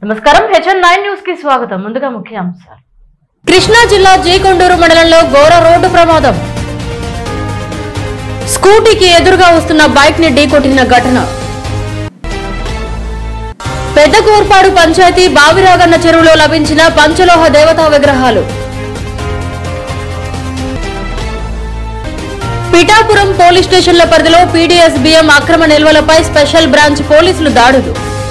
నమస్కారం HN nine news కి స్వాగతం ముందుగా ముఖ్య అంశాలు కృష్ణా జిల్లా జేకొండూరు మండలంలో ఘోర రోడ్డు ప్రమాదం స్కూటీకి ఎదురుగా వస్తున్న బైక్ ని ఢీకొట్టిన ఘటన పెద్ద కోర్పాడు పంచాయతీ బావిరాగన్న చెరువులో లభించిన పంచలోహ దేవతా విగ్రహాలు పిఠాపురం పోలీస్ స్టేషన్ల పరిధిలో పీడీఎస్ బియ్యం అక్రమ నిల్వలపై స్పెషల్ బ్రాంచ్ పోలీసులు దాడులు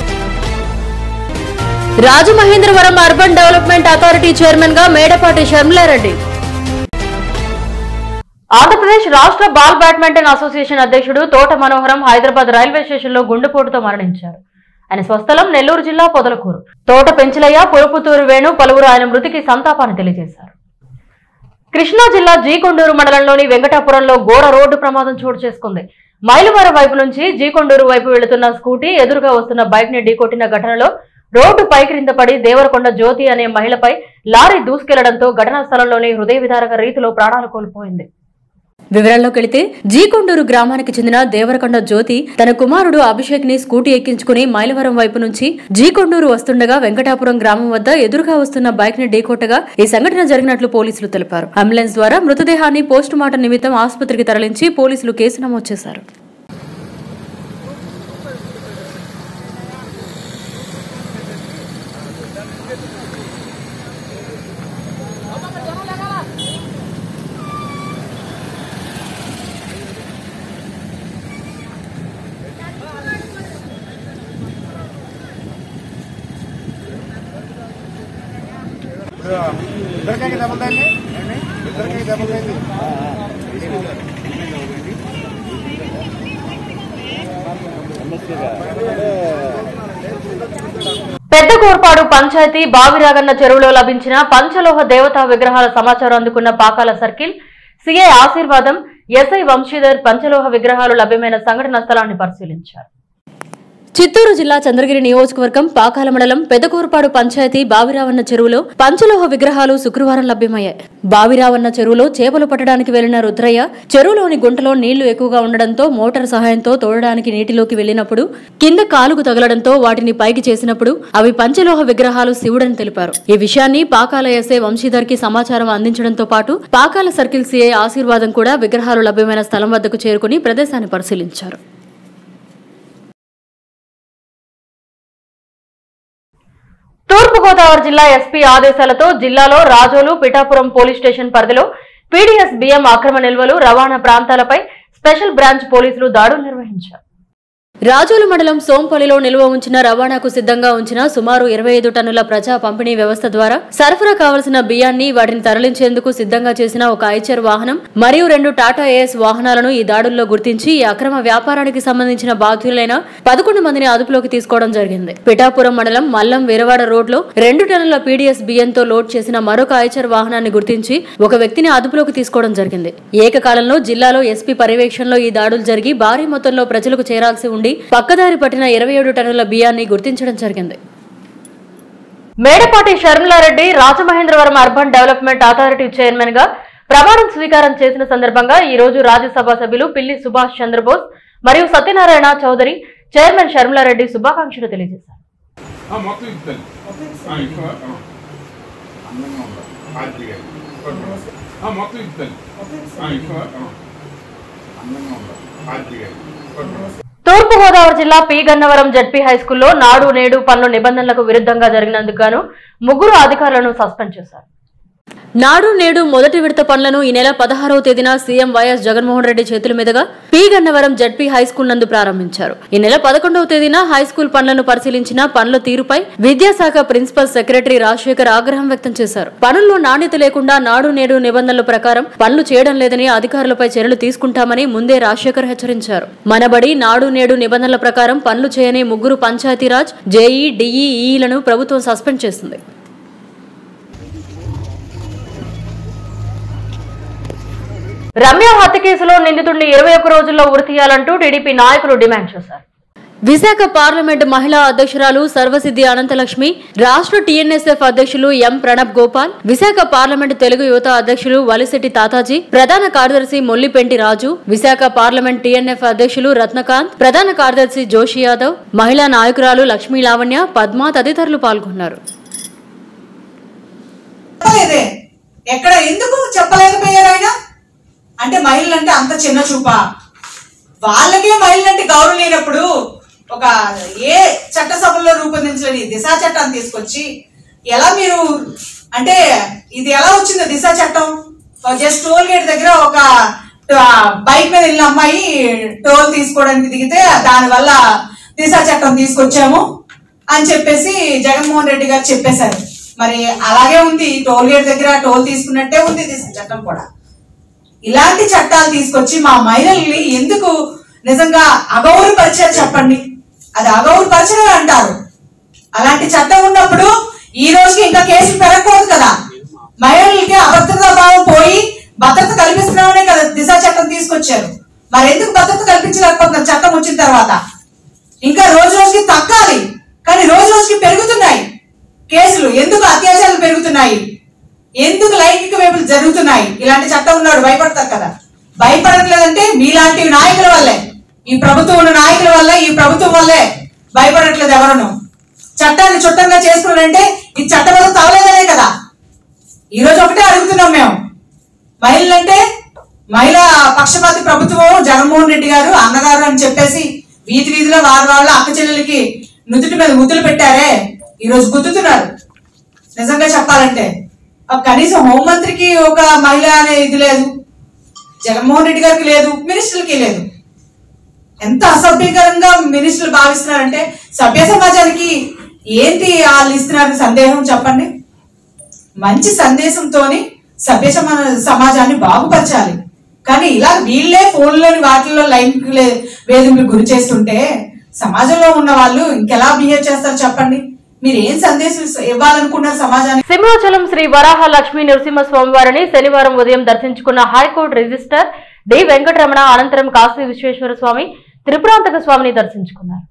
Rajamahendravaram urban development authority chairman గా మేడపాటి షర్మిలారెడ్డి ఆంధ్రప్రదేశ్ రాష్ట్ర బాల్ బ్యాడ్మింటన్ అసోసియేషన్ అధ్యక్షుడు తోట మనోహరం హైదరాబాద్ రైల్వే స్టేషన్ లో గుండెపోటుతో మరణించారు ఆయన స్వస్థలం నెల్లూరు జిల్లా పొదలకూరు తోట పెంచలయ్య పులుపుతూరు వేణు పలువురు ఆయన మృతికి సంతాపాన్ని తెలియజేశారు కృష్ణా జిల్లా జీకొండూరు మండలంలోని వెంకటాపురంలో ఘోర రోడ్డు ప్రమాదం చోటు చేసుకుంది మైలువారం వైపు నుంచి జీకొండూరు వైపు వెళుతున్న స్కూటీ ఎదురుగా వస్తున్న బైక్ ని ఢీకొట్టిన ఘటనలో రోడ్డు పైక్రింద పడి దేవరకొండ జ్యోతి అనే మహిళపై లారీ దూసుకెళ్లడంతో ఘటనా స్థలంలోనే హృదయ విదారక రీతిలో ప్రాణాలు కోల్పోయింది వివరాల్లోకి వెళితే జీకొండూరు గ్రామానికి చెందిన దేవరకొండ జ్యోతి తన కుమారుడు అభిషేక్ ని స్కూటీ ఎక్కించుకుని మైలవరం వైపు నుంచి జీకొండూరు వస్తుండగా వెంకటాపురం గ్రామం వద్ద ఎదురుగా వస్తున్న బైక్ ని ఢీకొట్టగా ఈ సంఘటన జరిగినట్లు పోలీసులు తెలిపారు అంబులెన్స్ ద్వారా మృతదేహాన్ని పోస్టు మార్టం నిమిత్తం ఆసుపత్రికి తరలించి పోలీసులు కేసు నమోదు చేశారు ఇద్దరికీ దెబ్బతైంది ఇద్దరికీ దెబ్బతైంది పెద్ద కోర్పాడు పంచాయతీ బావిరాగన్న చెరువులో లభించిన పంచలోహ దేవతా విగ్రహాల సమాచారం అందుకున్న Pakala circle CI Aseervadam SI Vamsidhar పంచలోహ విగ్రహాలు లభ్యమైన సంఘటన స్థలాన్ని పరిశీలించారు చిత్తూరు జిల్లా చంద్రగిరి నియోజకవర్గం పాకాల మండలం పెదకూరుపాడు పంచాయతీ బావిరావన్న చెరువులో పంచలోహ విగ్రహాలు శుక్రవారం లభ్యమయ్యాయి బావిరావన్న చెరువులో చేపలు పట్టడానికి వెళ్లిన రుద్రయ్య చెరువులోని గుంటలో నీళ్లు ఎక్కువగా ఉండడంతో మోటార్ సహాయంతో తోడడానికి నీటిలోకి వెళ్లినప్పుడు కింద కాలుకు తగలడంతో వాటిని పైకి చేసినప్పుడు అవి పంచలోహ విగ్రహాలు శివుడని తెలిపారు ఈ విషయాన్ని పాకాల ఎస్ఐ వంశీధర్ కి సమాచారం అందించడంతో పాటు పాకాల సర్కిల్ సిఐ ఆశీర్వాదం కూడా విగ్రహాలు లభ్యమైన స్థలం వద్దకు చేరుకుని ప్రదేశాన్ని పరిశీలించారు తూర్పుగోదావరి జిల్లా ఎస్పీ ఆదేశాలతో జిల్లాలో రాజోలు పిఠాపురం పోలీస్ స్టేషన్ పరిధిలో పీడీఎస్ బియ్యం అక్రమ నిల్వలు రవాణా ప్రాంతాలపై స్పెషల్ బ్రాంచ్ పోలీసులు దాడులు నిర్వహించారు రాజోలు మండలం సోంపల్లిలో నిల్వ ఉంచిన రవాణాకు సిద్ధంగా ఉంచిన సుమారు ఇరవై ఐదు టన్నుల ప్రజా పంపిణీ వ్యవస్థ ద్వారా సరఫరా కావలసిన బియ్యాన్ని వాటిని తరలించేందుకు సిద్ధంగా చేసిన ఒక ఐచర్ వాహనం మరియు రెండు టాటా ఏఎస్ వాహనాలను ఈ దాడుల్లో గుర్తించి ఈ అక్రమ వ్యాపారానికి సంబంధించిన బాధ్యులైన పదకొండు మందిని అదుపులోకి తీసుకోవడం జరిగింది పిఠాపురం మండలం మల్లం వీరవాడ రోడ్లో రెండు టన్నుల పీడీఎస్ బియ్యంతో లోడ్ చేసిన మరొక ఐచర్ వాహనాన్ని గుర్తించి ఒక వ్యక్తిని అదుపులోకి తీసుకోవడం జరిగింది ఏకకాలంలో జిల్లాలో ఎస్పీ పర్యవేక్షణలో ఈ దాడులు జరిగి భారీ మొత్తంలో ప్రజలకు చేరాల్సి ఉండి పక్కదారి పట్టిన ఇరవై ఏడు టన్నుల బియ్యాన్ని గుర్తించడం జరిగింది Medapati Sharmila Reddy Rajamahendravaram urban development authority chairman గా ప్రమాణం స్వీకారం చేసిన సందర్భంగా ఈ రోజు రాజ్యసభ సభ్యులు పిల్లి సుభాష్ చంద్రబోస్ మరియు సత్యనారాయణ చౌదరి చైర్మన్ షర్మిలారెడ్డి శుభాకాంక్షలు తెలియజేశారు ఆ, మొత్తం ఇస్తాను ఆ, ఇక్కడ, ఆ. అందంగా ఉందా? ఆర్తిగా. ఆ, మొత్తం ఇస్తాను ఆ, ఇక్కడ, ఆ. అందంగా ఉందా? ఆర్తిగా. తూర్పుగోదావరి జిల్లా పి గన్నవరం జడ్పీ హైస్కూల్లో నాడు నేడు పనుల నిబంధనలకు విరుద్ధంగా జరిగినందుకు గాను ముగ్గురు అధికారులను సస్పెండ్ చేశారు నాడు నేడు మొదటి విడత పనులను ఈ నెల పదహారవ తేదీన సీఎం వైఎస్ జగన్మోహన్ రెడ్డి చేతుల మీదుగా పి గన్నవరం జడ్పీ హైస్కూల్ నందు ప్రారంభించారు ఈ నెల పదకొండవ తేదీన హైస్కూల్ పనులను పరిశీలించిన పనుల తీరుపై విద్యాశాఖ ప్రిన్సిపల్ సెక్రటరీ రాజశేఖర్ ఆగ్రహం వ్యక్తం చేశారు పనుల్లో నాణ్యత లేకుండా నాడు నేడు నిబంధనల ప్రకారం పనులు చేయడం లేదని అధికారులపై చర్యలు తీసుకుంటామని ముందే రాజశేఖర్ హెచ్చరించారు మనబడి నాడు నేడు నిబంధనల ప్రకారం పనులు చేయని ముగ్గురు పంచాయతీరాజ్ జేఈ డిఈఈలను ప్రభుత్వం సస్పెండ్ చేసింది రమ్య హత్య కేసులో నిందితుడిని ఇరవై ఒక్క రోజుల్లో ఉరి తీయాలంటూ టీడీపీ నాయకులు డిమాండ్ చేశారు విశాఖ పార్లమెంటు మహిళా అధ్యక్షురాలు సర్వసిద్ధి అనంతలక్ష్మి రాష్ట్ర టీఎన్ఎస్ఎఫ్ అధ్యక్షులు ఎం ప్రణబ్ గోపాల్ విశాఖ పార్లమెంటు తెలుగు యువత అధ్యక్షులు వలిశెట్టి తాతాజీ ప్రధాన కార్యదర్శి మొల్లిపెంటి రాజు విశాఖ పార్లమెంట్ టీఎన్ఎఫ్ అధ్యక్షులు రత్నకాంత్ ప్రధాన కార్యదర్శి జోషి యాదవ్ మహిళా నాయకురాలు లక్ష్మీ లావణ్య పద్మ తదితరులు పాల్గొన్నారు చెప్పలేదే ఎక్కడ ఎందుకు చెప్పలేకపోయారు ఆయన అంటే మహిళలంటే అంత చిన్న చూపా వాళ్ళకే మహిళలంటే గౌరవం లేనప్పుడు ఒక ఏ చట్టసభల్లో రూపొందించలేని దిశా చట్టాన్ని తీసుకొచ్చి ఎలా మీరు అంటే ఇది ఎలా వచ్చిందో దిశా చట్టం జస్ట్ టోల్ గేట్ దగ్గర ఒక ఆ, బైక్ మీద వెళ్ళిన అమ్మాయి టోల్ తీసుకోవడానికి దిగితే దానివల్ల దిశా చట్టం తీసుకొచ్చాము అని చెప్పేసి జగన్మోహన్ రెడ్డి గారు చెప్పేశారు మరి అలాగే ఉంది టోల్ గేట్ దగ్గర టోల్ తీసుకున్నట్టే ఉంది దిశ చట్టం కూడా ఇలాంటి చట్టాలు తీసుకొచ్చి మా మహిళల్ని ఎందుకు నిజంగా అగౌరవపరిచారు చెప్పండి అది అగౌరవపరచడం అంటారు అలాంటి చట్టం ఉన్నప్పుడు ఈ రోజుకి ఇంకా కేసులు పెరగకూడదు కదా మహిళలకి అభద్రతా భావం పోయి భద్రత కల్పిస్తున్నామనే కదా దిశ చట్టం తీసుకొచ్చారు మరి ఎందుకు భద్రత కల్పించలేకపోతున్నారు చట్టం వచ్చిన తర్వాత ఇంకా రోజు రోజుకి తగ్గాలి కానీ రోజు రోజుకి పెరుగుతున్నాయి కేసులు ఎందుకు అత్యాచారాలు పెరుగుతున్నాయి ఎందుకు లైంగిక వేపులు జరుగుతున్నాయి ఇలాంటి చట్టం ఉన్నాడు భయపడతారు కదా భయపడట్లేదంటే మీలాంటి నాయకుల వల్లే ఈ ప్రభుత్వం ఉన్న నాయకుల వల్ల ఈ ప్రభుత్వం వల్లే భయపడట్లేదు ఎవరును చట్టాన్ని చుట్టంగా చేసుకున్నారంటే ఈ చట్టం వల్ల తవలేదనే కదా ఈ రోజు ఒకటే అడుగుతున్నాం మేము మహిళలంటే మహిళా పక్షపాతి ప్రభుత్వం జగన్మోహన్ రెడ్డి గారు అన్నగారు అని చెప్పేసి వీధి వీధిలో వారి వాళ్ళ అక్క చెల్లెలకి నుదుటి మీద ముద్దులు పెట్టారే ఈ రోజు గుద్దుతున్నారు నిజంగా చెప్పాలంటే ఆ కనీసం హోంమంత్రికి ఒక మహిళ అనే ఇది లేదు జగన్మోహన్ రెడ్డి గారికి లేదు మినిస్టర్లకి లేదు ఎంత అసభ్యకరంగా మినిస్టర్లు భావిస్తున్నారంటే సభ్య సమాజానికి ఏంటి వాళ్ళు ఇస్తున్నారు సందేహం చెప్పండి మంచి సందేశంతోని సభ్య సమా- సమాజాన్ని బాగుపరచాలి కానీ ఇలా వీళ్ళే ఫోన్లోని వాటిల్లో లైన్ వేధింపులు గురి చేస్తుంటే సమాజంలో ఉన్న వాళ్ళు ఇంకెలా బిహేవ్ చేస్తారు చెప్పండి మీరు ఏం సందేశం ఇస్- ఇవ్వాలనుకున్నారు సమాజానికి సింహాచలం శ్రీ వరాహ లక్ష్మీ నరసింహ స్వామివారిని శనివారం ఉదయం దర్శించుకున్న హైకోర్టు రిజిస్టర్ డి వెంకటరమణ అనంతరం కాశీ విశ్వేశ్వర స్వామి త్రిపురాంతక స్వామిని దర్శించుకున్నారు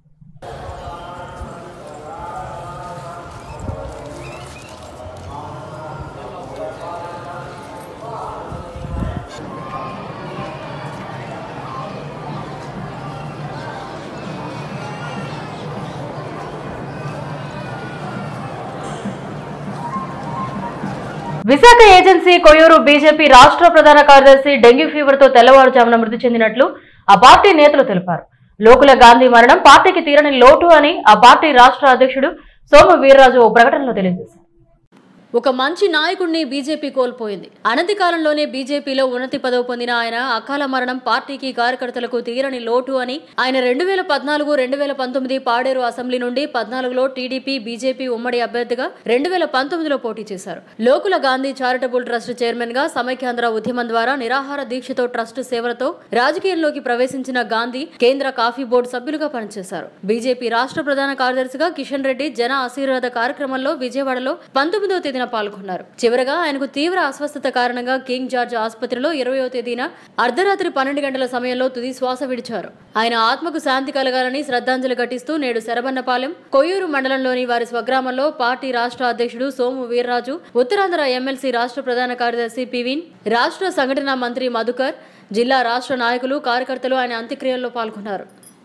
విశాఖ ఏజెన్సీ కొయ్యూరు బీజేపీ రాష్ట్ర ప్రధాన కార్యదర్శి డెంగ్యూ ఫీవర్ తో తెల్లవారుజామున మృతి చెందినట్లు ఆ పార్టీ నేతలు తెలిపారు లోకుల గాంధీ మరణం పార్టీకి తీరని లోటు అని ఆ పార్టీ రాష్ట్ర అధ్యక్షుడు సోము వీర్రాజు ఓ ప్రకటనలో తెలియజేశారు ఒక మంచి నాయకుడిని బీజేపీ కోల్పోయింది అనతి కాలంలోనే బీజేపీలో ఉన్నతి పదవి పొందిన ఆయన అకాల మరణం పార్టీకి కార్యకర్తలకు తీరని లోటు అని ఆయన రెండు వేల పద్నాలుగు రెండు వేల పంతొమ్మిది పాడేరు అసెంబ్లీ నుండి పద్నాలుగులో టీడీపీ బీజేపీ ఉమ్మడి అభ్యర్థిగా రెండు వేల పంతొమ్మిదిలో పోటీ చేశారు లోకుల గాంధీ చారిటబుల్ ట్రస్ట్ చైర్మన్ గా సమైక్యాంధ్ర ఉద్యమం ద్వారా నిరాహార దీక్షతో ట్రస్ట్ సేవలతో రాజకీయంలోకి ప్రవేశించిన గాంధీ కేంద్ర కాఫీ బోర్డు సభ్యులుగా పనిచేశారు బీజేపీ రాష్ట్ర ప్రధాన కార్యదర్శిగా కిషన్ రెడ్డి జన ఆశీర్వాద కార్యక్రమంలో విజయవాడలో పంతొమ్మిదవ తేదీన పాల్గొన్నారు చివరగా ఆయనకు తీవ్ర అస్వస్థత కారణంగా కింగ్ జార్జ్ ఆసుపత్రిలో ఇరవయో తేదీన అర్ధరాత్రి పన్నెండు గంటల సమయంలో తుది శ్వాస విడిచారు ఆయన ఆత్మకు శాంతి కలగాలని శ్రద్ధాంజలి ఘటిస్తూ నేడు శరబన్నపాలెం కొయ్యూరు మండలంలోని వారి స్వగ్రామంలో పార్టీ రాష్ట్ర అధ్యక్షుడు సోము వీర్రాజు ఉత్తరాంధ్ర ఎమ్మెల్సీ రాష్ట్ర ప్రధాన కార్యదర్శి పివిన్ రాష్ట్ర సంఘటన మంత్రి మధుకర్ జిల్లా రాష్ట్ర నాయకులు కార్యకర్తలు ఆయన అంత్యక్రియల్లో పాల్గొన్నారు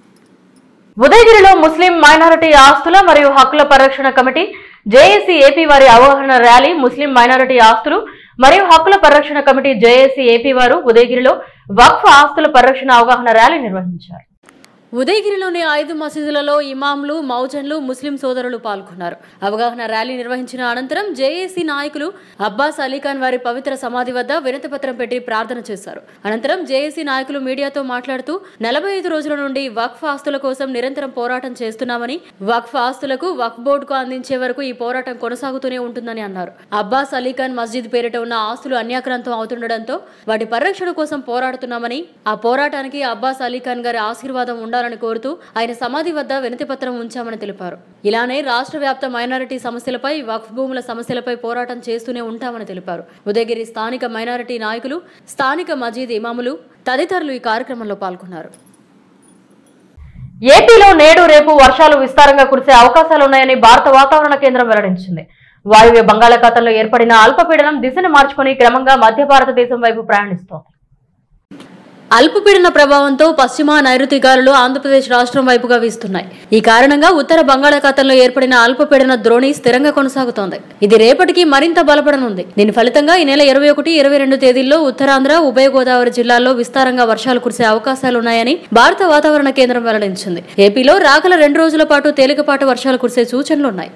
ఉదయగిరిలో ముస్లిం మైనారిటీ ఆస్తుల మరియు హక్కుల పరిరక్షణ కమిటీ జేఏసీ ఏపీ వారి అవగాహన ర్యాలీ ముస్లిం మైనారిటీ ఆస్తులు మరియు హక్కుల పరిరక్షణ కమిటీ జేఏసీ ఏపీ వారు ఉదయగిరిలో వక్ఫ్ ఆస్తుల పరిరక్షణ అవగాహన ర్యాలీ నిర్వహించారు ఉదయగిరిలోని ఐదు మసీదులలో ఇమాంలు మౌజన్లు ముస్లిం సోదరులు పాల్గొన్నారు అవగాహన ర్యాలీ నిర్వహించిన అనంతరం జేఏసీ నాయకులు అబ్బాస్ అలీఖాన్ వారి పవిత్ర సమాధి వద్ద వినతిపత్రం పెట్టి ప్రార్థన చేశారు అనంతరం జేఏసీ నాయకులు మీడియాతో మాట్లాడుతూ నలభై ఐదు రోజుల నుండి వక్ఫ్ ఆస్తుల కోసం నిరంతరం పోరాటం చేస్తున్నామని వక్ఫ్ ఆస్తులకు వక్ఫ్ బోర్డుకు అందించే వరకు ఈ పోరాటం కొనసాగుతూనే ఉంటుందని అన్నారు అబ్బాస్ అలీఖాన్ మస్జిద్ పేరిట ఉన్న ఆస్తులు అన్యాక్రాంతం అవుతుండటంతో వాటి పరిరక్షణ కోసం పోరాడుతున్నామని ఆ పోరాటానికి అబ్బాస్ అలీఖాన్ గారి ఆశీర్వాదం ఉండాలని కోరుతూ ఆయన సమాధి వద్ద వినతి పత్రం ఉంచామని తెలిపారు ఇలానే రాష్ట్ర వ్యాప్త మైనారిటీ సమస్యలపై వక్ఫ్ భూముల సమస్యలపై పోరాటం చేస్తూనే ఉంటామని తెలిపారు ఉదయగిరి స్థానిక మైనారిటీ నాయకులు స్థానిక మజీద్ ఇమాములు తదితరులు ఈ కార్యక్రమంలో పాల్గొన్నారు ఏపీలో నేడు రేపు వర్షాలు విస్తారంగా కురిసే అవకాశాలున్నాయని భారత వాతావరణ కేంద్రం వెల్లడించింది వాయువ్య బంగాళాఖాతంలో ఏర్పడిన అల్పపీడనం దిశను మార్చుకుని క్రమంగా మధ్య భారతదేశం వైపు ప్రయాణిస్తోంది అల్పపీడన ప్రభావంతో పశ్చిమ నైరుతి గాలులు ఆంధ్రప్రదేశ్ రాష్ట్రం వైపుగా వీస్తున్నాయి ఈ కారణంగా ఉత్తర బంగాళాఖాతంలో ఏర్పడిన అల్పపీడన ద్రోణి స్థిరంగా కొనసాగుతోంది ఇది రేపటికి మరింత బలపడనుంది దీని ఫలితంగా ఈ నెల ఇరవై ఒకటి ఇరవై రెండు తేదీల్లో ఉత్తరాంధ్ర ఉభయ గోదావరి జిల్లాల్లో విస్తారంగా వర్షాలు కురిసే అవకాశాలున్నాయని భారత వాతావరణ కేంద్రం వెల్లడించింది ఏపీలో రాగల రెండు రోజుల పాటు తేలికపాటి వర్షాలు కురిసే సూచనలున్నాయి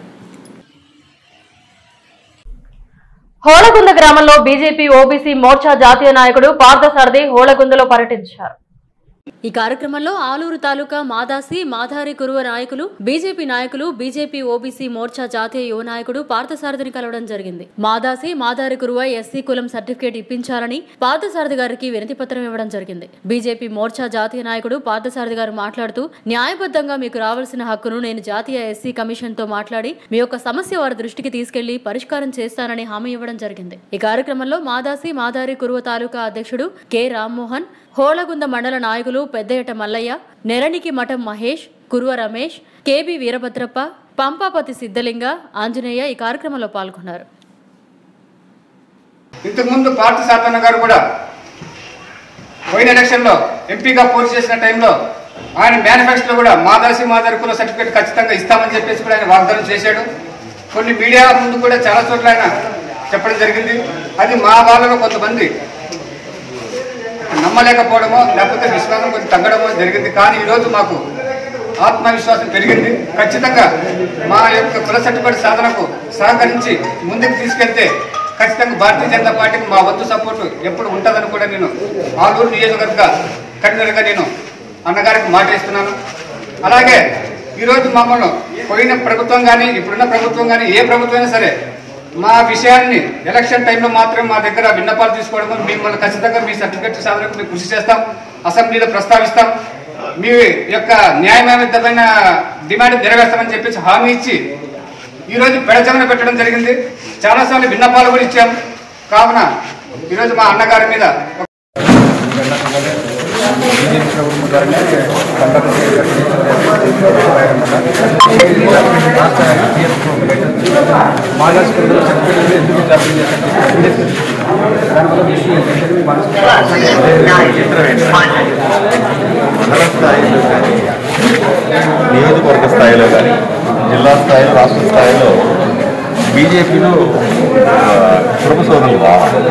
హోళగుంద గ్రామంలో బీజేపీ ఓబీసీ మోర్చా జాతీయ నాయకుడు పార్థసారథి హోళగుందలో పర్యటించారు ఈ కార్యక్రమంలో ఆలూరు తాలూకా మాదాసి మాధారి కురువ నాయకులు బీజేపీ నాయకులు బీజేపీ ఓబీసీ మోర్చా జాతీయ యువ నాయకుడు పార్థసారథిని కలవడం జరిగింది మాదాసి మాధారి కురువ ఎస్సీ కులం సర్టిఫికేట్ ఇప్పించాలని పార్థసారథి గారికి వినతి పత్రం ఇవ్వడం జరిగింది బీజేపీ మోర్చా జాతీయ నాయకుడు పార్థసారథి గారు మాట్లాడుతూ న్యాయబద్ధంగా మీకు రావాల్సిన హక్కును నేను జాతీయ ఎస్సీ కమిషన్ తో మాట్లాడి మీ యొక్క సమస్య వారి దృష్టికి తీసుకెళ్లి పరిష్కారం చేస్తానని హామీ ఇవ్వడం జరిగింది ఈ కార్యక్రమంలో మాదాసి మాదారి కురువ తాలూకా అధ్యక్షుడు కె రామ్మోహన్ హోళగుంద మండల నాయకులు పెద్దయట మల్లయ్య నెరణికి మఠం మహేష్ కురువ రమేష్ కేబి వీరభద్రప్ప పంపాపతి సిద్ధలింగ ఆంజనేయ ఈ కార్యక్రమంలో పాల్గొన్నారు ఇంతకుముందు పార్థ సాధన గారు కూడా పోయిన ఎలక్షన్లో ఎంపీగా పోటీ చేసిన టైంలో ఆయన మేనిఫెస్టోలో కూడా మాదాసి మాదారి కుల సర్టిఫికేట్ ఖచ్చితంగా ఇస్తామని చెప్పేసి కూడా ఆయన వాగ్దానం చేశాడు కొన్ని మీడియా ముందు కూడా చాలా చోట్ల ఆయన చెప్పడం జరిగింది అది మా వాళ్ళలో కొంతమంది నమ్మలేకపోవడమో లేకపోతే విశ్వాసం కొంచెం తగ్గడమో జరిగింది కానీ ఈరోజు మాకు ఆత్మవిశ్వాసం పెరిగింది ఖచ్చితంగా మా యొక్క కుల సర్టిఫికేట్ సాధనకు సహకరించి ముందుకు తీసుకెళ్తే ఖచ్చితంగా భారతీయ జనతా పార్టీకి మా వంతు సపోర్టు ఎప్పుడు ఉంటుందని కూడా నేను ఆలూరు నియోజకవర్గ కన్వీనర్గా నేను అన్నగారికి మాట ఇస్తున్నాను అలాగే ఈరోజు మమ్మల్ని పోయిన ప్రభుత్వం కానీ ఇప్పుడున్న ప్రభుత్వం కానీ ఏ ప్రభుత్వం అయినా సరే మా విషయాన్ని ఎలక్షన్ టైంలో మాత్రం మా దగ్గర విన్నపాలు తీసుకోవడం మిమ్మల్ని ఖచ్చితంగా మీ సర్టిఫికెట్ సాధనకు మేము కృషి చేస్తాం అసెంబ్లీలో ప్రస్తావిస్తాం మీ యొక్క న్యాయమైన డిమాండ్ నెరవేర్స్తామని చెప్పేసి హామీ ఇచ్చి ఈరోజు పెడచమన పెట్టడం జరిగింది చాలాసార్లు విన్నపాలు కూడా ఇచ్చాం కావున ఈరోజు మా అన్నగారి మీద మాలా స్కూల్లో సర్టిఫికేట్ ఎందుకు జారీ చేశారు దానివల్ల విషయం ఏంటంటే మీ మనసు మండల స్థాయిలో కానీ నియోజకవర్గ స్థాయిలో కానీ జిల్లా స్థాయిలో రాష్ట్ర స్థాయిలో బీజేపీలో కుటుంబ సోదరులు రావాలి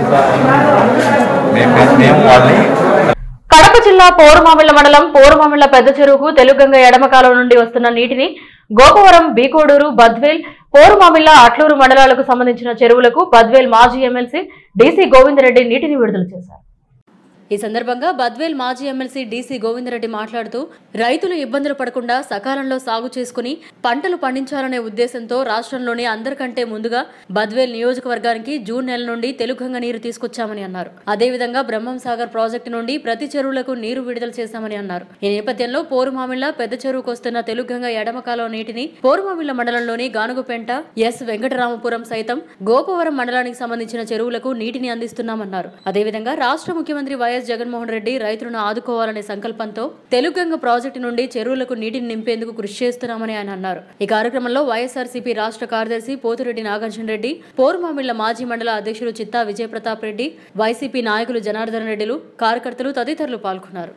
మేము మేము వాళ్ళని కడప జిల్లా పోరుమామిళ్ల మండలం పోరుమామిళ్ల పెద్ద చెరువుకు తెలుగంగ ఎడమ కాలువ నుండి వస్తున్న నీటిని గోపవరం బీకోడూరు బద్వేల్ పోరుమామిళ్ల అట్లూరు మండలాలకు సంబంధించిన చెరువులకు బద్వేల్ మాజీ ఎమ్మెల్సీ డీసీ గోవిందరెడ్డి నీటిని విడుదల చేశారు ఈ సందర్భంగా బద్వేల్ మాజీ ఎమ్మెల్సీ డీసీ గోవిందరెడ్డి మాట్లాడుతూ రైతులు ఇబ్బందులు పడకుండా సకాలంలో సాగు చేసుకుని పంటలు పండించాలనే ఉద్దేశంతో రాష్ట్రంలోని అందరికంటే ముందుగా బద్వేల్ నియోజకవర్గానికి జూన్ నెల నుండి తెలుగంగ నీరు తీసుకొచ్చామని అన్నారు అదేవిధంగా బ్రహ్మం సాగర్ ప్రాజెక్టు నుండి ప్రతి చెరువులకు నీరు విడుదల చేశామని అన్నారు ఈ నేపథ్యంలో పోరుమామిళ్ల పెద్ద చెరువుకు వస్తున్న తెలుగంగ ఎడమ కాలువ నీటిని పోరుమామిళ్ల మండలంలోని గానుగుపెంట ఎస్ వెంకటరామపురం సైతం గోపవరం మండలానికి సంబంధించిన చెరువులకు నీటిని అందిస్తున్నామన్నారు అదేవిధంగా రాష్ట్ర ముఖ్యమంత్రి వైఎస్ జగన్మోహన్ రెడ్డి రైతులను ఆదుకోవాలనే సంకల్పంతో తెలుగంగ ప్రాజెక్టు నుండి చెరువులకు నీటిని నింపేందుకు కృషి చేస్తున్నామని ఆయన అన్నారు ఈ కార్యక్రమంలో వైఎస్ఆర్సీపీ రాష్ట్ర కార్యదర్శి పోతిరెడ్డి నాగార్జున రెడ్డి పోరుమామిళ్ల మాజీ మండల అధ్యక్షులు చిత్తా విజయప్రతాప్ రెడ్డి వైసీపీ నాయకులు జనార్దన్ రెడ్డిలు కార్యకర్తలు తదితరులు పాల్గొన్నారు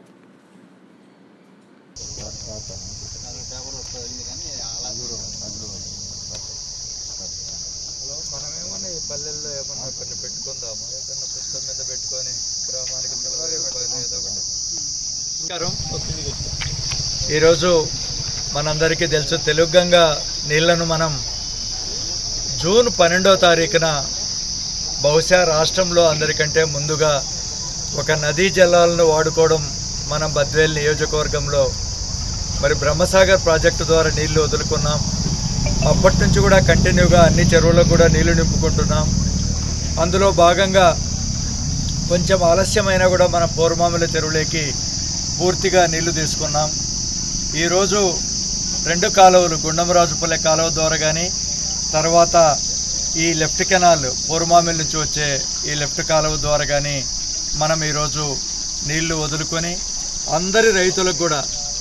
పల్లెల్లో ఏమన్నా కొన్ని పెట్టుకుందాము ఏదన్నా పుస్తకం మీద పెట్టుకొని గ్రామానికి నలభై రూపాయలు ఏదో ఒకటి నమస్కారం ఈరోజు మనందరికీ తెలుసు తెలుగంగా నీళ్లను మనం జూన్ పన్నెండో తారీఖున బహుశా రాష్ట్రంలో అందరికంటే ముందుగా ఒక నదీ జలాలను వాడుకోవడం మనం బద్వేల్ నియోజకవర్గంలో మరి బ్రహ్మసాగర్ ప్రాజెక్టు ద్వారా నీళ్లు వదులుకున్నాం అప్పటి నుంచి కూడా కంటిన్యూగా అన్ని చెరువులకు కూడా నీళ్లు నింపుకుంటున్నాం అందులో భాగంగా కొంచెం ఆలస్యమైనా కూడా మన పోరుమామిల చెరువులోకి పూర్తిగా నీళ్లు తీసుకున్నాం ఈరోజు రెండు కాలువలు గుండమరాజుపల్లె కాలువ ద్వారా కానీ తర్వాత ఈ లెఫ్ట్ కెనాల్ పోరుమామిల్ నుంచి వచ్చే ఈ లెఫ్ట్ కాలువ ద్వారా కానీ మనం ఈరోజు నీళ్లు వదులుకొని అందరి రైతులకు కూడా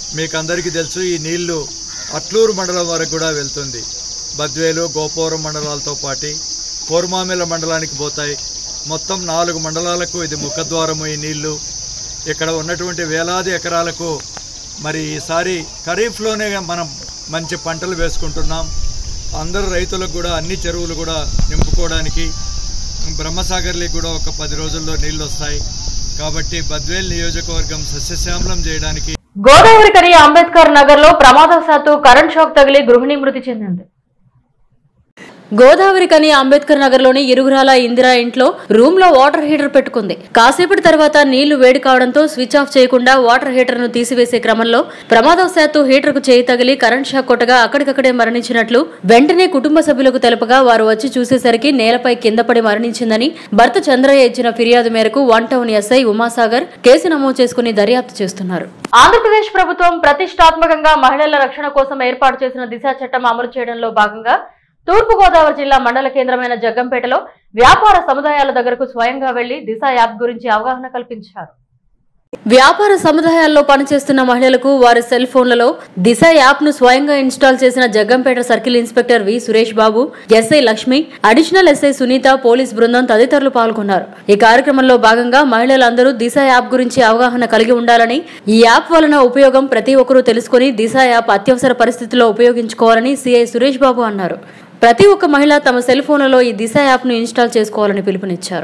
మీకు అందరికీ తెలుసు ఈ నీళ్లు అట్లూరు మండలం వరకు కూడా వెళ్తుంది బద్వేలు గోపవరం మండలాలతో పాటి కోరమామిల మండలానికి పోతాయి మొత్తం నాలుగు మండలాలకు ఇది ముఖద్వారము ఈ నీళ్లు ఇక్కడ ఉన్నటువంటి వేలాది ఎకరాలకు మరి ఈసారి ఖరీఫ్లోనే మనం మంచి పంటలు వేసుకుంటున్నాం అందరు రైతులకు కూడా అన్ని చెరువులు కూడా నింపుకోవడానికి బ్రహ్మసాగర్లకి కూడా ఒక పది రోజుల్లో నీళ్ళు వస్తాయి కాబట్టి బద్వేల్ నియోజకవర్గం సస్యశ్యామలం చేయడానికి గోదావరి కని అంబేద్కర్ నగర్ లో ప్రమాదవశాత్తు కరెంట్ షాక్ తగిలి గృహిణి మృతి చెందింది గోదావరి కని అంబేద్కర్ నగర్ లోని ఇరుగురాల ఇందిరా ఇంట్లో రూమ్ లో వాటర్ హీటర్ పెట్టుకుంది కాసేపటి తర్వాత నీళ్లు వేడి కావడంతో స్విచ్ ఆఫ్ చేయకుండా వాటర్ హీటర్ ను తీసివేసే క్రమంలో ప్రమాదవశాత్తు హీటర్ కు చేయి తగిలి కరెంట్ షాక్ కొట్టగా అక్కడికక్కడే మరణించినట్లు వెంటనే కుటుంబ సభ్యులకు తెలపగా వారు వచ్చి చూసేసరికి నేలపై కింద పడి మరణించిందని భర్త చంద్రయ్య ఇచ్చిన ఫిర్యాదు మేరకు one town SI Umasagar case నమోదు చేసుకుని దర్యాప్తు చేస్తున్నారు ఆంధ్రప్రదేశ్ ప్రభుత్వం ప్రతిష్టాత్మకంగా మహిళల రక్షణ కోసం ఏర్పాటు చేసిన దిశ చట్టం అమలు చేయడంలో భాగంగా తూర్పు గోదావరి జిల్లా మండల కేంద్రమైన జగ్గంపేటలో వ్యాపార సముదాయాల దగ్గరకు స్వయంగా వెళ్లి దిశ యాప్ గురించి అవగాహన కల్పించారు వ్యాపార సముదాయాల్లో పనిచేస్తున్న మహిళలకు వారి సెల్ ఫోన్లలో దిశ యాప్ ను స్వయంగా ఇన్స్టాల్ చేసిన Jaggampeta circle inspector V Suresh Babu SI Lakshmi additional SI Sunitha police బృందం తదితరులు పాల్గొన్నారు ఈ కార్యక్రమంలో భాగంగా మహిళలందరూ దిశ యాప్ గురించి అవగాహన కలిగి ఉండాలని ఈ యాప్ వలన ఉపయోగం ప్రతి ఒక్కరూ తెలుసుకుని దిశ యాప్ అత్యవసర పరిస్థితుల్లో ఉపయోగించుకోవాలని సిఐ సురేష్ బాబు అన్నారు ప్రతి ఒక్క మహిళ తమ సెల్ ఫోన్లలో ఈ దిశ యాప్ ను ఇన్స్టాల్ చేసుకోవాలని పిలుపునిచ్చారు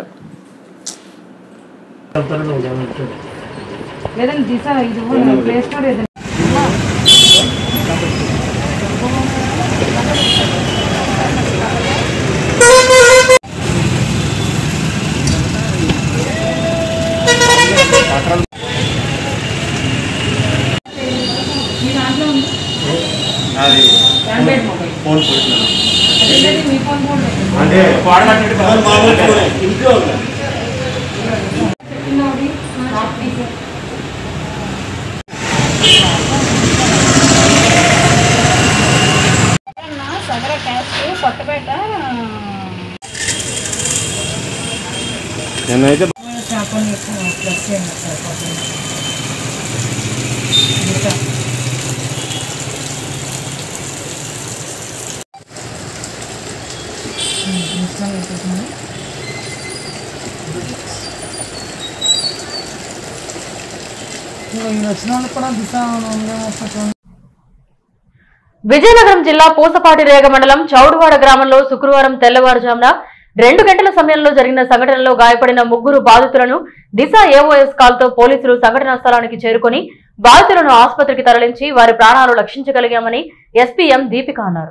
విజయనగరం జిల్లా పూసపాటి రేగ మండలం చౌడువాడ గ్రామంలో శుక్రవారం తెల్లవారుజామున రెండు గంటల సమయంలో జరిగిన సంఘటనలో గాయపడిన ముగ్గురు బాధితులను దిశ ఏఓఎస్ కాల్తో పోలీసులు సంఘటనా స్థలానికి చేరుకుని బాధితులను ఆసుపత్రికి తరలించి వారి ప్రాణాలు రక్షించగలిగామని ఎస్పీఎం దీపిక అన్నారు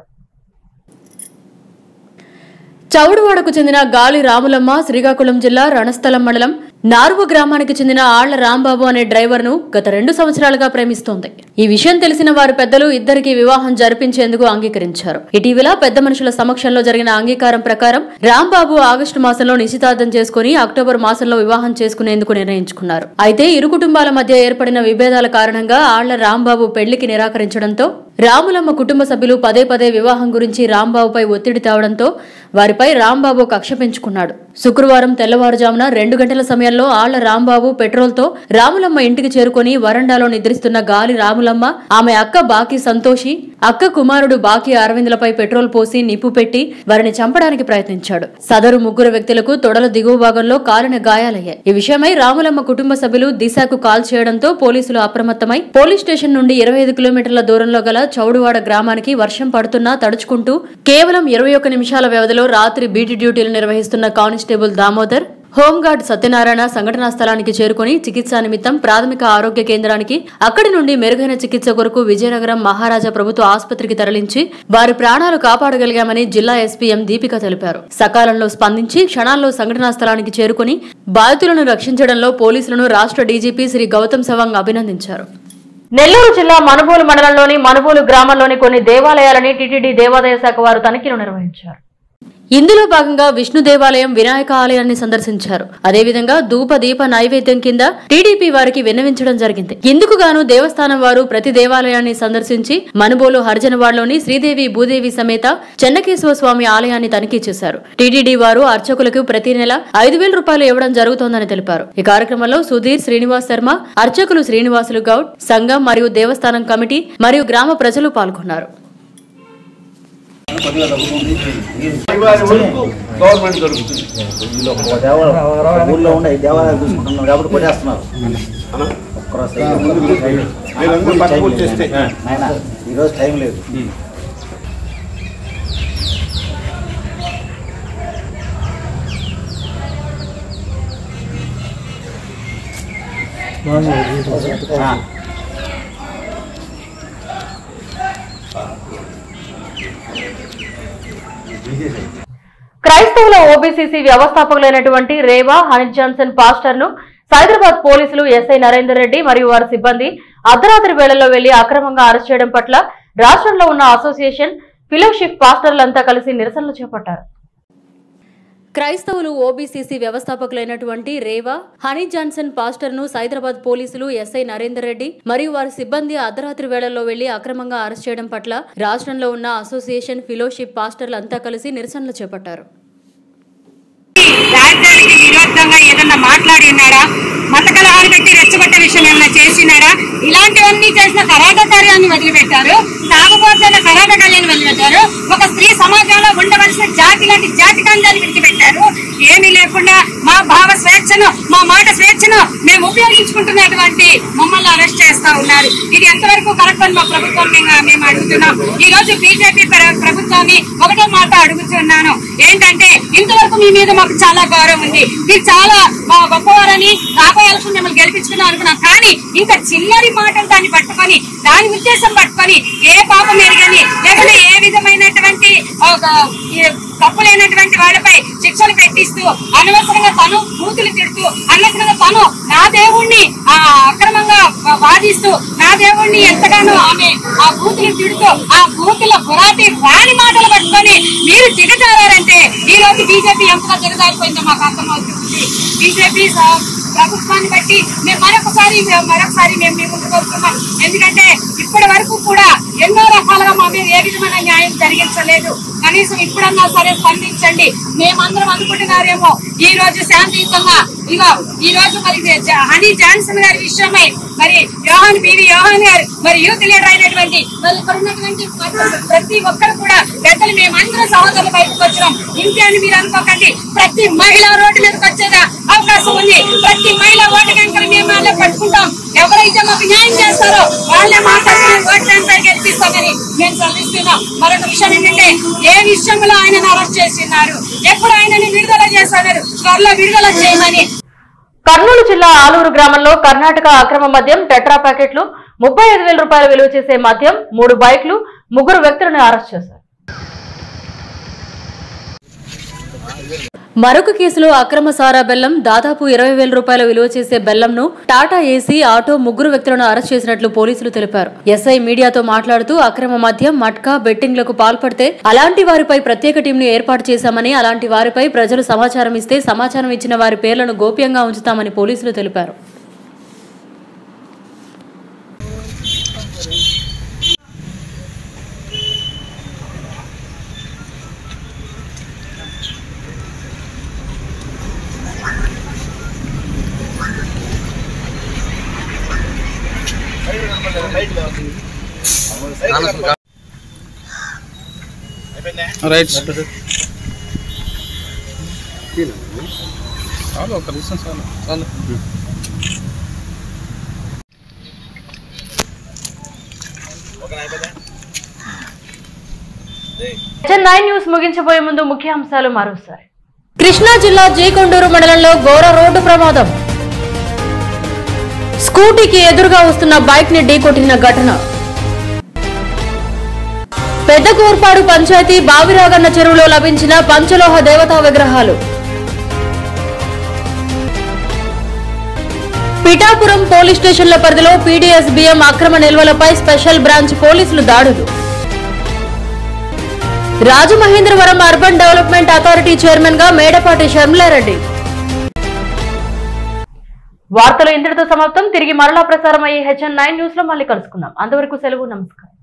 చౌడువాడకు చెందిన గాలి రాములమ్మ శ్రీకాకుళం జిల్లా రణస్థలం మండలం నార్వ గ్రామానికి చెందిన ఆళ్ల రాంబాబు అనే డ్రైవర్ ను గత రెండు సంవత్సరాలుగా ప్రేమిస్తోంది ఈ విషయం తెలిసిన వారి పెద్దలు ఇద్దరికి వివాహం జరిపించేందుకు అంగీకరించారు ఇటీవల పెద్ద మనుషుల సమక్షంలో జరిగిన అంగీకారం ప్రకారం రాంబాబు ఆగస్టు మాసంలో నిశ్చితార్థం చేసుకుని అక్టోబర్ మాసంలో వివాహం చేసుకునేందుకు నిర్ణయించుకున్నారు అయితే ఇరు కుటుంబాల మధ్య ఏర్పడిన విభేదాల కారణంగా ఆళ్ల రాంబాబు పెళ్లికి నిరాకరించడంతో రాములమ్మ కుటుంబ సభ్యులు పదే పదే వివాహం గురించి రాంబాబుపై ఒత్తిడి తేవడంతో వారిపై రాంబాబు కక్ష పెంచుకున్నాడు శుక్రవారం తెల్లవారుజామున రెండు గంటల సమయంలో ఆళ్ల రాంబాబు పెట్రోల్తో రాములమ్మ ఇంటికి చేరుకుని వరండాలో నిద్రిస్తున్న గాలి రాములమ్మ ఆమె అక్క బాకీ సంతోషి అక్క కుమారుడు బాకీ అరవిందులపై పెట్రోల్ పోసి నిప్పు పెట్టి వారిని చంపడానికి ప్రయత్నించాడు సదరు ముగ్గురు వ్యక్తులకు తొడల దిగువ భాగంలో కాలిన గాయాలయ్యాయి ఈ విషయమై రాములమ్మ కుటుంబ సభ్యులు దిశకు కాల్ చేయడంతో పోలీసులు అప్రమత్తమై పోలీస్ స్టేషన్ నుండి ఇరవై ఐదు కిలోమీటర్ల దూరంలో గల చౌడువాడ గ్రామానికి వర్షం పడుతున్నా తడుచుకుంటూ కేవలం ఇరవై ఒక్క నిమిషాల వ్యవధిలో రాత్రి బీటీ డ్యూటీలు నిర్వహిస్తున్న కానిస్టేబుల్ దామోదర్ హోంగార్డ్ సత్యనారాయణ సంఘటనా స్థలానికి చేరుకుని చికిత్సా నిమిత్తం ప్రాథమిక ఆరోగ్య కేంద్రానికి అక్కడి నుండి మెరుగైన చికిత్స కొరకు విజయనగరం మహారాజా ప్రభుత్వ ఆసుపత్రికి తరలించి వారి ప్రాణాలు కాపాడగలిగామని జిల్లా ఎస్పీఎం దీపిక తెలిపారు సకాలంలో స్పందించి క్షణాల్లో సంఘటనా స్థలానికి చేరుకుని బాధితులను రక్షించడంలో పోలీసులను రాష్ట్ర డీజీపీ శ్రీ గౌతమ్ సవాంగ్ అభినందించారు నెల్లూరు జిల్లా మనుబోలు మండలంలోని మనుబోలు గ్రామంలోని కొన్ని దేవాలయాలని టీటీడీ దేవాదాయ శాఖ వారు తనిఖీలు నిర్వహించారు ఇందులో భాగంగా విష్ణు దేవాలయం వినాయక ఆలయాన్ని సందర్శించారు అదేవిధంగా ధూప దీప నైవేద్యం కింద టీడీపీ వారికి విన్నవించడం జరిగింది ఇందుకు గాను దేవస్థానం వారు ప్రతి దేవాలయాన్ని సందర్శించి మనుబోలు హర్జనవాడలోని శ్రీదేవి భూదేవి సమేత చెన్నకేశవ స్వామి ఆలయాన్ని తనిఖీ చేశారు టీటీడీ వారు అర్చకులకు ప్రతి నెల ఐదు వేల రూపాయలు ఇవ్వడం జరుగుతోందని తెలిపారు ఈ కార్యక్రమంలో సుధీర్ శ్రీనివాస్ శర్మ అర్చకులు శ్రీనివాసులు గౌడ్ సంఘం మరియు దేవస్థానం కమిటీ మరియు గ్రామ ప్రజలు పాల్గొన్నారు గవర్నమెంట్ దొరుకుతుంది ఊళ్ళో ఉండే దేవాలయాలు చూసుకుంటున్నాం కాబట్టి కొట్టేస్తున్నారు మీరందరూ పక్కకు వచ్చేస్తే నాయన ఈరోజు టైం లేదు ఆ. క్రైస్తవుల ఓబీసీసీ వ్యవస్థాపకులైనటువంటి రేవా హనిత్ జాన్సన్ పాస్టర్ ను సైదరాబాద్ పోలీసులు ఎస్ఐ నరేందర్ రెడ్డి మరియు వారి సిబ్బంది అర్ధరాత్రి వేళల్లో వెళ్లి అక్రమంగా అరెస్ట్ చేయడం పట్ల రాష్ట్రంలో ఉన్న అసోసియేషన్ ఫిలోషిప్ పాస్టర్లంతా కలిసి నిరసనలు చేపట్టారు క్రైస్తవులు ఓబీసీసీ వ్యవస్థాపకులైనటువంటి రేవా హనీ జాన్సన్ పాస్టర్ ను సైదరాబాద్ పోలీసులు ఎస్ఐ నరేందర్ రెడ్డి మరియు వారి సిబ్బంది అర్ధరాత్రి వేళల్లో వెళ్లి అక్రమంగా అరెస్ట్ చేయడం పట్ల రాష్ట్రంలో ఉన్న అసోసియేషన్ ఫిలోషిప్ పాస్టర్లంతా కలిసి నిరసనలు చేపట్టారు రాజ్యానికి విరోధంగా ఏదన్నా మాట్లాడి ఉన్నాడా మత కలహాలు పెట్టి రెచ్చగొట్టే విషయం ఏమైనా చేసినాడా ఇలాంటివన్నీ చేసిన కరాట కార్యాన్ని వదిలిపెట్టారు తాగుబోతున్న కరాట కార్యాన్ని వదిలిపెట్టారు ఒక స్త్రీ సమాజంలో ఉండవలసిన జాతి లాంటి జాతి కాండాన్ని విడిచిపెట్టారు ఏమీ లేకుండా మా భావ స్వేచ్ఛను మా మాట స్వేచ్ఛను మేము ఉపయోగించుకుంటున్నటువంటి మమ్మల్ని అరెస్ట్ చేస్తా ఉన్నారు ఇది ఎంతవరకు కరెక్ట్ అని మా ప్రభుత్వం మేము మేము అడుగుతున్నాం ఈ రోజు బీజేపీ ప్రభుత్వాన్ని ఒకటే మాట అడుగుతున్నాను ఏంటంటే ఇంతవరకు మీ మీద మాకు చాలా గౌరవం ఉంది మీరు చాలా మా గొప్పవారని రాబోయే ఎలక్షన్ మిమ్మల్ని గెలిపించుకుందాం అనుకున్నాం కానీ ఇంకా చిల్లరి మాటలు దాన్ని పట్టుకొని దాని ఉద్దేశం పట్టుకొని ఏ పాపం ఎరగని లేకపోతే ఏ విధమైనటువంటి ఒక, ఈ తప్పులేనటువంటి వాళ్ళపై శిక్షలు పెట్టిస్తూ అనవసరంగా తను బూతులు తిడుతూ అనవసరంగా తను నా దేవుణ్ణి ఆ అక్రమంగా వాదిస్తూ నా దేవుణ్ణి ఎంతగానో ఆమె ఆ బూతులు తిడుతూ ఆ బూతుల బురాటి రాని మాటలు పట్టుకొని మీరు దిగజారంటే ఈ రోజు బీజేపీ ఎంతగా దిగజారిపోయిందో మాకు అర్థమవుతుంది బీజేపీ ప్రభుత్వాన్ని బట్టి మేము మరొకసారి మరొకసారి మేము మీ ముందుకు వస్తున్నాం ఎందుకంటే ఇప్పటి వరకు కూడా ఎన్నో రకాలుగా మా మీద ఏ విధమైన న్యాయం జరిగించలేదు కనీసం ఇప్పుడన్నా సరే స్పందించండి మేమందరం అనుకుంటున్నారేమో ఈ రోజు శాంతియుతంగా ఇగో ఈ రోజు మరి జ- హనీ జాన్సన్ గారి విషయమై మరి యోహాన్ బివి యోహాన్ గారు మరి యూత్ లీడర్ అయినటువంటి మరి ఇక్కడ ఉన్నటువంటి ప్రతి- ప్రతి ఒక్కరు కూడా పెద్దలు మేమందరం సహోదరులు బయటకు వచ్చినాం ఇంటి అని మీరు అనుకోకండి ప్రతి మహిళ రోడ్డు మీదకి వచ్చేదా అవకాశం ఉంది ప్రతి మహిళ ఓటు కనుక మేము వాళ్ళే పట్టుకుంటాం ఎవరైతే మాకు న్యాయం చేస్తారో వాళ్ళే మాట్లాడుకుని ఓట్లు ఎంత గెలిపిస్తామని మేము శ్రమిస్తున్నాం మరొక విషయం ఏంటంటే ఏ విషయంలో ఆయనను అరెస్ట్ చేస్తున్నారు ఎప్పుడు ఆయనని విడుదల చేస్తున్నారు త్వరలో విడుదల చేయమని కర్నూలు జిల్లా ఆలూరు గ్రామంలో కర్ణాటక అక్రమ మద్యం టెట్రా ప్యాకెట్లు ముప్పై ఐదు వేల రూపాయలు విలువ చేసే మద్యం మూడు బైక్లు ముగ్గురు వ్యక్తులను అరెస్ట్ చేశారు మరొక కేసులో అక్రమ సారా బెల్లం దాదాపు ఇరవై వేల రూపాయల విలువ చేసే బెల్లంను టాటా ఏసీ ఆటో ముగ్గురు వ్యక్తులను అరెస్ట్ చేసినట్లు పోలీసులు తెలిపారు ఎస్ఐ మీడియాతో మాట్లాడుతూ అక్రమ మద్యం మట్కా బెట్టింగ్లకు పాల్పడితే అలాంటి వారిపై ప్రత్యేక టీంను ఏర్పాటు చేశామని అలాంటి వారిపై ప్రజలు సమాచారం ఇస్తే సమాచారం ఇచ్చిన వారి పేర్లను గోప్యంగా ఉంచుతామని పోలీసులు తెలిపారు రైట్ చాలు ఒక నిమిషం చాలు చాలు నైన్ న్యూస్ ముగించబోయే ముందు ముఖ్యాంశాలు మరోసారి కృష్ణా జిల్లా జేకొండూరు మండలంలో ఘోర రోడ్డు ప్రమాదం స్కూటీకి ఎదురుగా వస్తున్న బైక్ ని ఢీకొట్టిన ఘటన పెద్ద కోర్పాడు పంచాయతీ బావిరాగన్న చెరువులో లభించిన పంచలోహ దేవతా విగ్రహాలు పిఠాపురం పోలీస్ స్టేషన్ల పరిధిలో పీడీఎస్ బియ్యం అక్రమ నిల్వలపై స్పెషల్ బ్రాంచ్ పోలీసులు దాడులు Rajamahendravaram urban development authority chairman గా మేడపాటి షర్మిలారెడ్డి వార్తలు ఇంతటితో సమాప్తం తిరిగి మరలా ప్రసారం అయ్యే హెచ్ఎన్ నైన్ న్యూస్ లో మళ్ళీ కలుసుకుందాం అంతవరకు సెలవు నమస్కారం